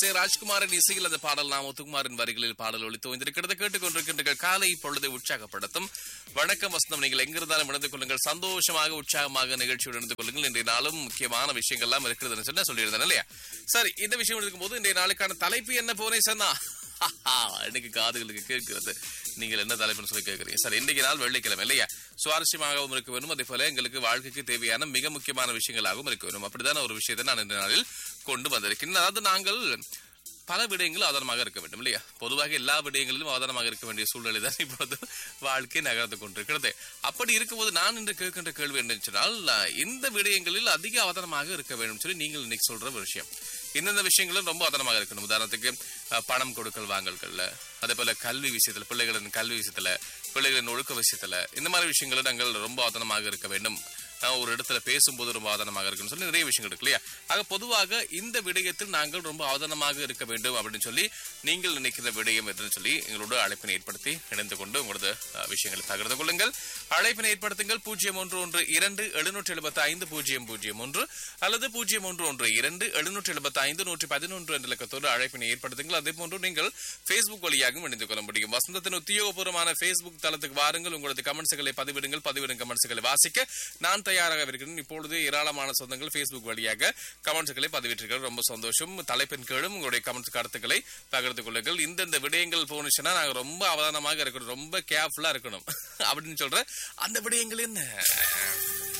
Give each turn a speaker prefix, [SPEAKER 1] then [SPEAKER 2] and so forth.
[SPEAKER 1] S A ராஜ்குமாரின் இசையில் அந்த பாடல் நாம் முத்துக்குமாரின் வரிகளில் பாடல் ஒழித்து வந்திருக்கிறது கேட்டுக்கொண்டிருக்கின்ற காலை பொழுதை உற்சாகப்படுத்தும் வணக்கம் வசந்தம் நீங்கள் எங்கிருந்தாலும் இணைந்து கொள்ளுங்கள் சந்தோஷமாக உற்சாகமாக நிகழ்ச்சியோடு இணைந்து கொள்ளுங்கள் இன்றைய நாளும் முக்கியமான விஷயங்கள்லாம் இருக்கிறதுன்னு சொல்லி நான் சொல்லியிருந்தேன் இல்லையா சரி இந்த விஷயம் இருக்கும்போது இன்றைய நாளுக்கான தலைப்பு என்ன போனே சொன்னா இன்னைக்கு காதுகளுக்கு கேட்கிறது நீங்கள் என்ன தலைப்புன்னு சொல்லி கேட்கறீங்க சார் இன்னைக்கு நாள் வெள்ளிக்கிழமை இல்லையா சுவாரஸ்யமாகவும் இருக்க வேணும் அதே போல எங்களுக்கு வாழ்க்கைக்கு தேவையான மிக முக்கியமான விஷயங்களாகவும் இருக்க வேணும் அப்படிதான் ஒரு விஷயத்தை நான் இந்த நாளில் கொண்டு வந்திருக்கேன் அதாவது நாங்கள் பல விடயங்களும் ஆதாரமாக இருக்க வேண்டும் இல்லையா பொதுவாக எல்லா விடயங்களிலும் ஆதாரமாக இருக்க வேண்டிய சூழ்நிலை தான் இப்பொழுது வாழ்க்கை நகர்ந்து கொண்டிருக்கிறது அப்படி இருக்கும்போது நான் இன்று கேட்கின்ற கேள்வி என்ன சொன்னால் இந்த விடயங்களில் அதிக ஆதாரமாக இருக்க வேண்டும் சொல்லி நீங்கள் இன்னைக்கு சொல்ற ஒரு விஷயம் இந்தந்த விஷயங்களும் ரொம்ப ஆதாரமாக இருக்கணும் உதாரணத்துக்கு அஹ், பணம் கொடுக்கல் வாங்கல்கள்ல அதே போல கல்வி விஷயத்துல பிள்ளைகளின் கல்வி விஷயத்துல பிள்ளைகளின் ஒழுக்க விஷயத்துல இந்த மாதிரி விஷயங்களை நாங்கள் ரொம்ப ஆதாரமாக இருக்க வேண்டும் அஹ், ஒரு இடத்துல பேசும்போது ரொம்ப ஆதாரமாக இருக்குன்னு சொல்லி நிறைய விஷயங்கள் இருக்கு இல்லையா ஆக பொதுவாக இந்த விடயத்தில் நாங்கள் ரொம்ப ஆதாரமாக இருக்க வேண்டும் அப்படின்னு சொல்லி நீங்கள் நினைக்கிற விடயம் எதுன்னு சொல்லி எங்களோட அழைப்பினை ஏற்படுத்தி இணைந்து கொண்டு உங்களது அஹ், விஷயங்களை பகிர்ந்து கொள்ளுங்கள் அழைப்பினை ஏற்படுத்துங்கள் பூஜ்ஜியம் ஒன்று ஒன்று இரண்டு எழுநூற்றி எழுபத்தி ஐந்து பூஜ்ஜியம் பூஜ்ஜியம் ஒன்று அல்லது பூஜ்ஜியம் ஒன்று ஒன்று இரண்டு எழுநூற்றி எழுபத்தி ஐந்து நூற்றி பதினொன்று என்ற இலக்கத்தோடு அழைப்பினை ஏற்படுத்துங்கள் அதே போன்று நீங்கள் Facebook வழியாகவும் இணைந்து கொள்ள முடியும் வசந்தத்தின் உத்தியோகபூர்வமான Facebook தளத்துக்கு வாருங்கள் உங்களது கமெண்ட்ஸ்களை பதிவிடுங்கள் பதிவிடும் கமெண்ட்ஸ்களை வாசிக்க நான் தயாராக இருக்கிறேன் இப்பொழுது ஏராளமான சொந்தங்கள் Facebook வழியாக கமெண்ட்ஸ்களை பதிவிட்டிருக்கிறது ரொம்ப சந்தோஷம் தலைப்பின் கீழும் உங்களுடைய கமெண்ட்ஸ் கருத்துக்களை பகிர்ந்து கொள்ளுங்கள் இந்தந்த விடயங்கள் போனுச்சுன்னா நாங்க ரொம்ப அவதானமாக இருக்கணும் ரொம்ப கேர்ஃபுல்லா இருக்கணும் அப்படின்னு சொல்றேன் அந்த விடயங்கள் என்ன